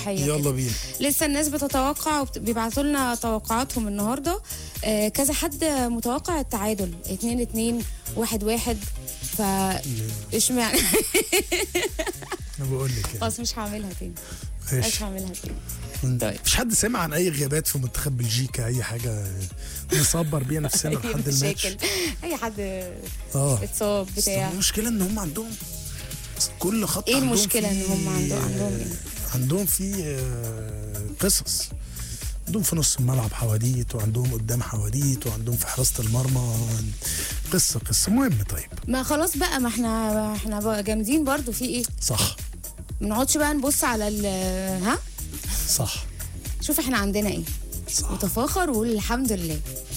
حقيقة يلا كده. بينا لسه الناس بتتوقع وبيبعتوا لنا توقعاتهم النهارده آه كذا حد متوقع التعادل 2 2 1 1 ف اشمعنى انا بقول لك يعني. خلاص مش هعملها تاني مش ماشي هعملها تاني طيب. مفيش حد سمع عن اي غيابات في منتخب بلجيكا اي حاجه نصبر بيها نفسنا أي لحد الماتش مشاكل اي حد اه اتصاب بس بتاع المشكله ان هم عندهم كل خط ايه عندهم المشكلة فيه- إن هم عندهم- عندهم إيه؟ عندهم في آه، قصص عندهم في نص الملعب حواديت وعندهم قدام حواديت وعندهم في حراسه المرمى قصه قصه مهم طيب ما خلاص بقى ما احنا ما احنا بقى جامدين برضو في ايه صح ما نقعدش بقى نبص على ال ها صح شوف احنا عندنا ايه صح وتفاخر وقول الحمد لله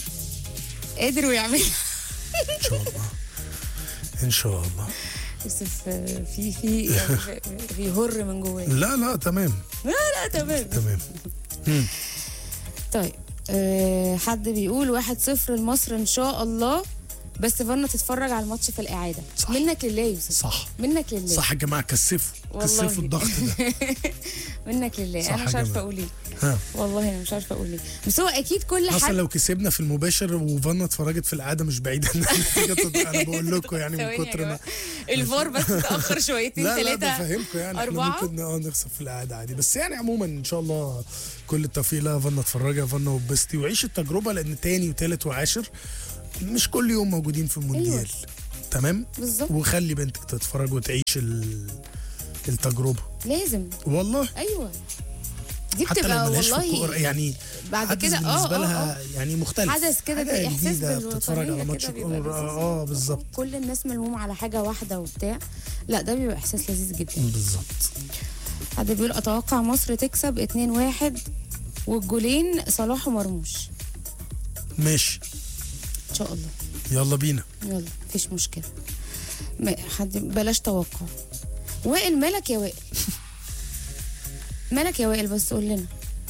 قادر ويعمل ان شاء الله ان شاء الله يوسف آه، في في يعني في- بيهر من جواه لا لا تمام لا لا تمام تمام مم. طيب أه حد بيقول واحد صفر لمصر ان شاء الله بس فانا تتفرج على الماتش في الاعاده صح. منك لله يا يوسف صح منك لله صح يا جماعه كثفوا والله. كثفوا الضغط ده منك لله صح انا يا مش عارفه جماعة. اقول ايه ها والله انا مش عارفه اقول ايه بس هو اكيد كل اصلا حد لو كسبنا في المباشر وفانا اتفرجت في العاده مش بعيده ان النتيجه تت- انا بقول لكم يعني من ثواني يا كتر ما جماعة. الفار بس اتاخر شويتين لا لا ثلاثه بفهمكم يعني احنا أربعة؟ ممكن اه نخسر في القعده عادي بس يعني عموما ان شاء الله كل التوفيق لها فانا اتفرجي يا فانا وبستي وعيش التجربه لان تاني وتالت وعاشر مش كل يوم موجودين في المونديال أيوة. تمام بالظبط وخلي بنتك تتفرج وتعيش ال... التجربه لازم والله ايوه دي حتى لو بتبقى ملهاش في الكوره والله يعني بعد حدث كده اه بالنسبه اه لها اه يعني مختلف حدث كده حاجة زي احساس جديدة بالوطنيه بتتفرج على كده ماتش بيبقى كورة. لذيذ. اه بالظبط كل الناس ملمومه على حاجه واحده وبتاع لا ده بيبقى احساس لذيذ جدا بالظبط حد بيقول اتوقع مصر تكسب 2-1 والجولين صلاح ومرموش ماشي ان شاء الله يلا بينا يلا مفيش مشكله ما حد بلاش توقع وائل مالك يا وائل مالك يا وائل بس قول لنا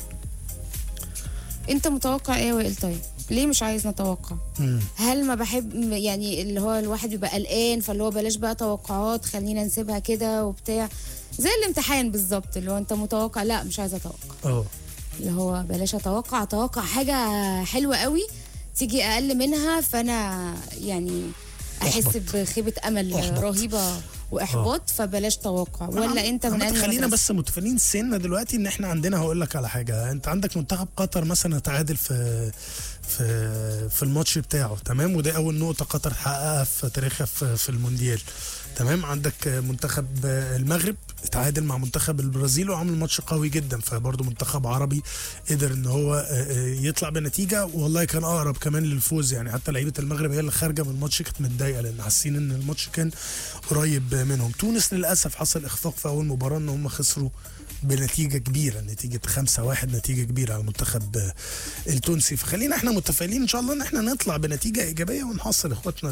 انت متوقع ايه يا وائل طيب ليه مش عايز نتوقع مم. هل ما بحب يعني اللي هو الواحد بيبقى قلقان فاللي هو بلاش بقى توقعات خلينا نسيبها كده وبتاع زي الامتحان بالظبط اللي هو انت متوقع لا مش عايزه اتوقع اه اللي هو بلاش اتوقع اتوقع حاجه حلوه قوي تيجي اقل منها فانا يعني احس أحبط. بخيبه امل أحبط. رهيبه واحباط فبلاش توقع ولا انت من عامة أنهي خلينا مدرسة؟ بس متفقين سنة دلوقتي ان احنا عندنا هقول لك على حاجه انت عندك منتخب قطر مثلا تعادل في في في الماتش بتاعه تمام وده اول نقطه قطر تحققها في تاريخها في, في المونديال تمام عندك منتخب المغرب اتعادل مع منتخب البرازيل وعمل ماتش قوي جدا فبرضه منتخب عربي قدر ان هو يطلع بنتيجه والله كان اقرب كمان للفوز يعني حتى لعيبه المغرب هي اللي خارجه من الماتش كانت متضايقه لان حاسين ان الماتش كان قريب منهم تونس للاسف حصل اخفاق في اول مباراه ان هم خسروا بنتيجه كبيره نتيجه 5 1 نتيجه كبيره على المنتخب التونسي فخلينا احنا متفائلين ان شاء الله ان احنا نطلع بنتيجه ايجابيه ونحصل اخواتنا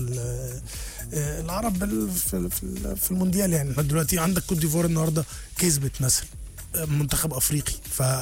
العرب في في المونديال يعني احنا دلوقتي عندك كوت ديفوار النهارده كسبت مثلا منتخب افريقي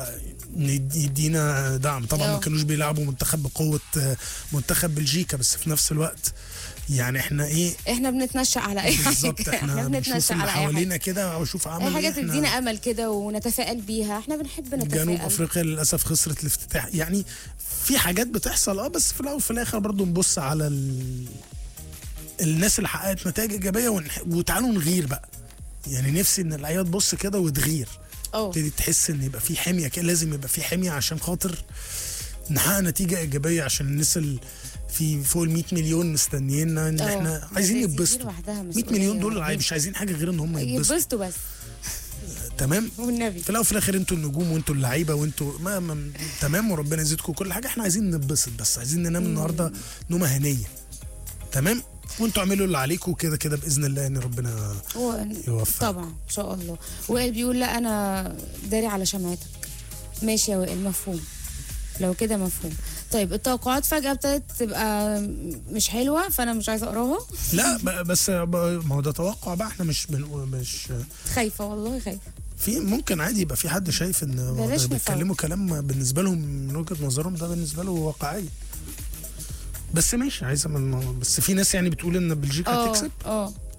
فيدينا دعم طبعا ما كانوش بيلعبوا منتخب بقوه منتخب بلجيكا بس في نفس الوقت يعني احنا ايه احنا بنتنشأ على اي حاجه بالظبط احنا بنتنشأ على اي حوالينا كده واشوف عمل اي حاجه تدينا امل كده ونتفائل بيها احنا بنحب نتفائل جنوب افريقيا للاسف خسرت الافتتاح يعني في حاجات بتحصل اه بس في الاول وفي الاخر برضو نبص على ال... الناس اللي حققت نتائج ايجابيه ونح... وتعالوا نغير بقى يعني نفسي ان اللعيبه تبص كده وتغير تبتدي تحس ان يبقى في حميه كده لازم يبقى في حميه عشان خاطر نحقق نتيجه ايجابيه عشان الناس اللي في فوق ال 100 مليون مستنيينا ان احنا عايزين يتبسطوا 100 مليون دول مش عايزين حاجه غير ان هم يتبسطوا يتبسطوا بس تمام والنبي في الاول وفي الاخر انتوا النجوم وانتوا اللعيبه وانتوا ما, ما تمام وربنا يزيدكم كل حاجه احنا عايزين نتبسط بس عايزين ننام النهارده نومه هنيه تمام وانتوا اعملوا اللي عليكم كده كده باذن الله ان ربنا يوفق طبعا ان شاء الله وائل بيقول لا انا داري على شمعتك ماشي يا وائل مفهوم لو كده مفهوم طيب التوقعات فجأة ابتدت تبقى مش حلوة فأنا مش عايزة أقراها لا بس ما هو ده توقع بقى احنا مش بنقول مش خايفة والله خايفة في ممكن عادي يبقى في حد شايف ان بيتكلموا كلام بالنسبة لهم من وجهة نظرهم ده بالنسبة له واقعية بس ماشي عايزة من بس في ناس يعني بتقول ان بلجيكا هتكسب اه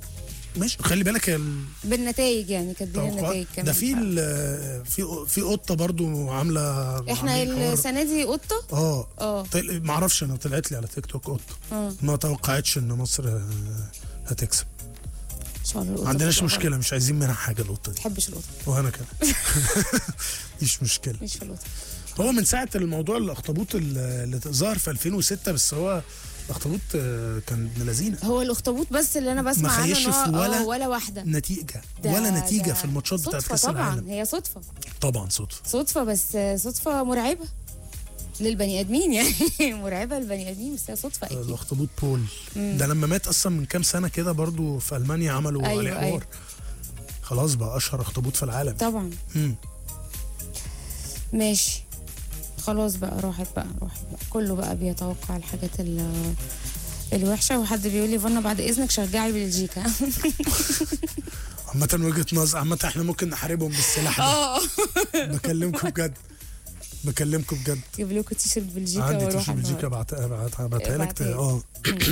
ماشي خلي بالك ال- بالنتائج يعني كاتبين التوقعات النتائج كمان ده في ال- في في قطه برضو عامله احنا عاملين حوار. السنه دي قطه اه اه طل- ما اعرفش انا طلعت لي على تيك توك قطه اه ما توقعتش ان مصر آه، هتكسب ان شاء الله القطة ما عندناش تبقى مشكله مش عايزين منها حاجه القطه ما دي بحبش القطط وانا كمان مش مشكله مش في القطط هو من ساعه الموضوع الاخطبوط اللي اللي ظهر في 2006 بس هو الاخطبوط آه، كان ابن لذينه هو الاخطبوط بس اللي انا بسمع عنه خيش إن هو- في ولا- آه، ولا واحده نتيجه ده- ولا نتيجه ده في الماتشات بتاعت صدفة كاس طبعا العالم هي صدفه طبعا صدفه صدفه بس صدفه مرعبه للبني ادمين يعني مرعبه للبني ادمين بس هي صدفه اكيد الاخطبوط بول ده لما مات اصلا من كام سنه كده برضو في المانيا عملوا أيوة، عليه حوار أيوة. خلاص بقى اشهر اخطبوط في العالم طبعا مم. ماشي خلاص بقى راحت بقى راحت بقى كله بقى بيتوقع الحاجات ال- الوحشه وحد بيقول لي فانا بعد اذنك شجعي بلجيكا عامة وجهة نظر عامة احنا ممكن نحاربهم بالسلاح ده اه بكلمكم بجد بكلمكم بجد جيب لكم تيشرت بلجيكا عندي واروح تيشيرت بلجيكا بعتها بعتها بعتها لك ت- ابعتها لي. اه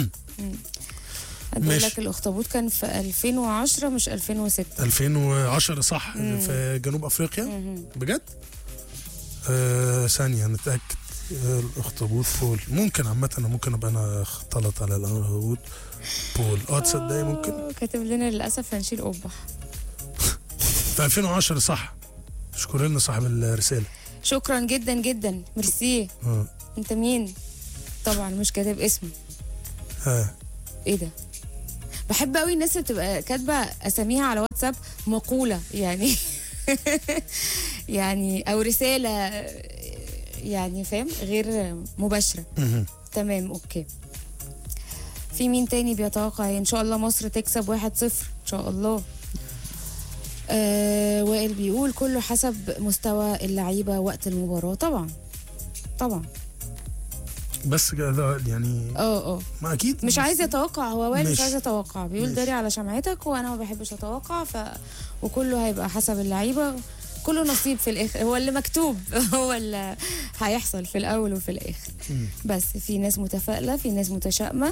بقول ماشي. لك الاخطبوط كان في 2010 مش 2006 2010 صح في جنوب افريقيا مهم. بجد آه ثانية نتأكد آه، الاخطبوط بول ممكن عامة انا ممكن ابقى انا اختلط على الاخطبوط بول اه تصدقي ممكن آه، كاتب لنا للاسف هنشيل قبح في 2010 صح شكرا لنا صاحب الرسالة شكرا جدا جدا ميرسي اه انت مين طبعا مش كاتب اسمه ها ايه ده بحب قوي الناس اللي بتبقى كاتبه اساميها على واتساب مقوله يعني يعني او رساله يعني فاهم غير مباشره مهم. تمام اوكي في مين تاني بيتوقع ان شاء الله مصر تكسب 1-0 ان شاء الله آه وائل بيقول كله حسب مستوى اللعيبه وقت المباراه طبعا طبعا بس كده يعني اه اه ما اكيد مش عايز يتوقع هو وائل مش ماشي. عايز يتوقع بيقول ماشي. داري على شمعتك وانا ما بحبش اتوقع ف وكله هيبقى حسب اللعيبه كله نصيب في الاخر هو اللي مكتوب هو اللي هيحصل في الاول وفي الاخر مم. بس في ناس متفائله في ناس متشائمه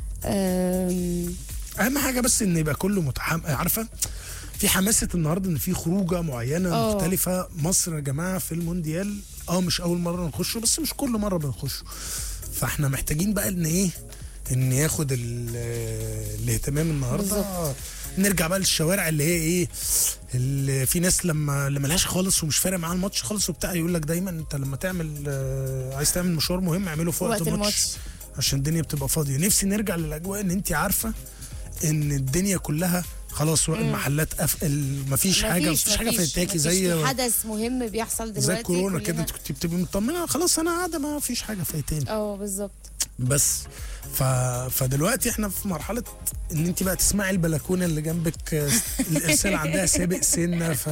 أم، اهم حاجه بس ان يبقى كله متحمس عارفه في حماسه النهارده ان في خروجه معينه آه. مختلفه مصر يا جماعه في المونديال اه مش اول مره نخشه بس مش كل مره بنخشه فاحنا محتاجين بقى ان ايه ان ياخد ال- الاهتمام النهارده بالظبط. نرجع بقى للشوارع اللي هي ايه اللي في ناس لما اللي ملهاش خالص ومش فارق معاه الماتش خالص وبتاع يقول لك دايما انت لما تعمل آه، عايز تعمل مشوار مهم اعمله في وقت, وقت الماتش الماتش. عشان الدنيا بتبقى فاضيه نفسي نرجع للاجواء ان انت عارفه ان الدنيا كلها خلاص المحلات أف... ال- مفيش حاجه مفيش حاجه فايتاكي مفيش زي في حدث مهم بيحصل دلوقتي زي الكورونا كلنا- كده انت كنت بتبقي مطمنه خلاص انا قاعده ما فيش حاجه فايتاني اه بالظبط بس ف... فدلوقتي احنا في مرحله ان انت بقى تسمعي البلكونه اللي جنبك آه، الارسال عندها سابق سنه ف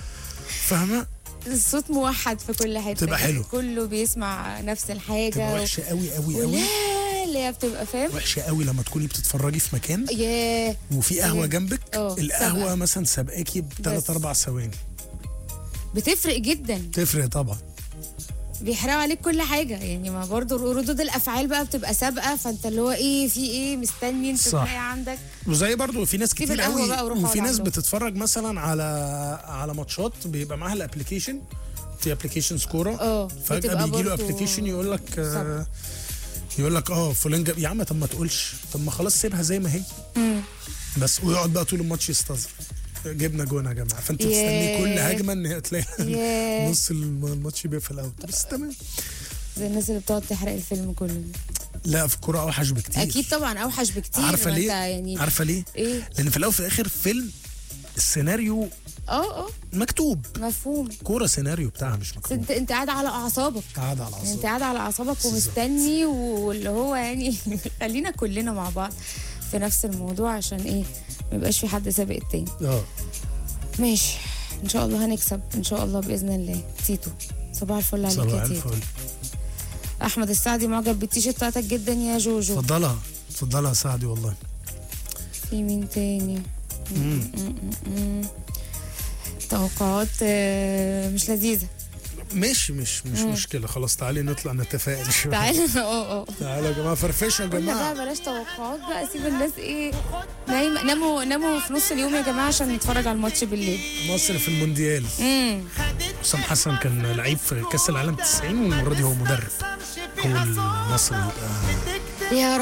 فاهمه الصوت موحد في كل حته تبقى حلو. كله بيسمع نفس تبقى الحاجه وحشه قوي قوي قوي ولا اللي هي بتبقى فاهم وحشه قوي لما تكوني بتتفرجي في مكان ياه وفي قهوه مم. جنبك اه، القهوه سابقة. مثلا سابقاكي بثلاث بس. اربع ثواني بتفرق جدا تفرق طبعا بيحرقوا عليك كل حاجه يعني ما برضو ردود الافعال بقى بتبقى سابقه فانت اللي هو ايه في ايه مستني انت صح. تلاقي عندك وزي برضو في ناس سيب كتير القهوة قوي بقى وروح وفي اقعد ناس عندهم. بتتفرج مثلا على على ماتشات بيبقى معاها الابلكيشن في ابلكيشن سكوره اه فجاه بتبقى بيجي له برضو ابلكيشن يقول لك آه صعب. يقول لك اه فلان جاب يا عم طب ما تقولش طب ما خلاص سيبها زي ما هي مم. بس ويقعد بقى طول الماتش يستظرف جبنا جون يا جماعه فانت ياه. تستني كل هجمه ان هي تلاقي ياه. نص الم- الماتش بيقفل اوت بس تمام زي الناس اللي بتقعد تحرق الفيلم كله لا في الكوره اوحش بكتير اكيد طبعا اوحش بكتير عارفه ما انت ليه؟ يعني عارفه ليه؟ ايه لان في الاول وفي الاخر فيلم السيناريو اه اه مكتوب مفهوم كوره سيناريو بتاعها مش بس مكتوب انت انت قاعد على اعصابك قاعد على يعني انت اعصابك قاعد على اعصابك ومستني واللي هو يعني خلينا كلنا مع بعض في نفس الموضوع عشان ايه ما يبقاش في حد سابق التاني اه ماشي ان شاء الله هنكسب ان شاء الله باذن الله تيتو صباح الفل عليك صباح يا تيتو الفل احمد السعدي معجب بالتيشيرت بتاعتك جدا يا جوجو اتفضلها اتفضلها يا سعدي والله في مين تاني مم. توقعات آه، مش لذيذه ماشي مش مش مشكله خلاص تعالي نطلع نتفائل شويه تعالى اه اه تعالوا يا جماعه فرفشه يا قلنا جماعه بقى بلاش توقعات بقى سيب الناس ايه نايمة ناموا ناموا في نص اليوم يا جماعه عشان نتفرج على الماتش بالليل مصر في المونديال امم حسام حسن كان لعيب في كاس العالم 90 والمره دي هو مدرب هو المصري يبقى يا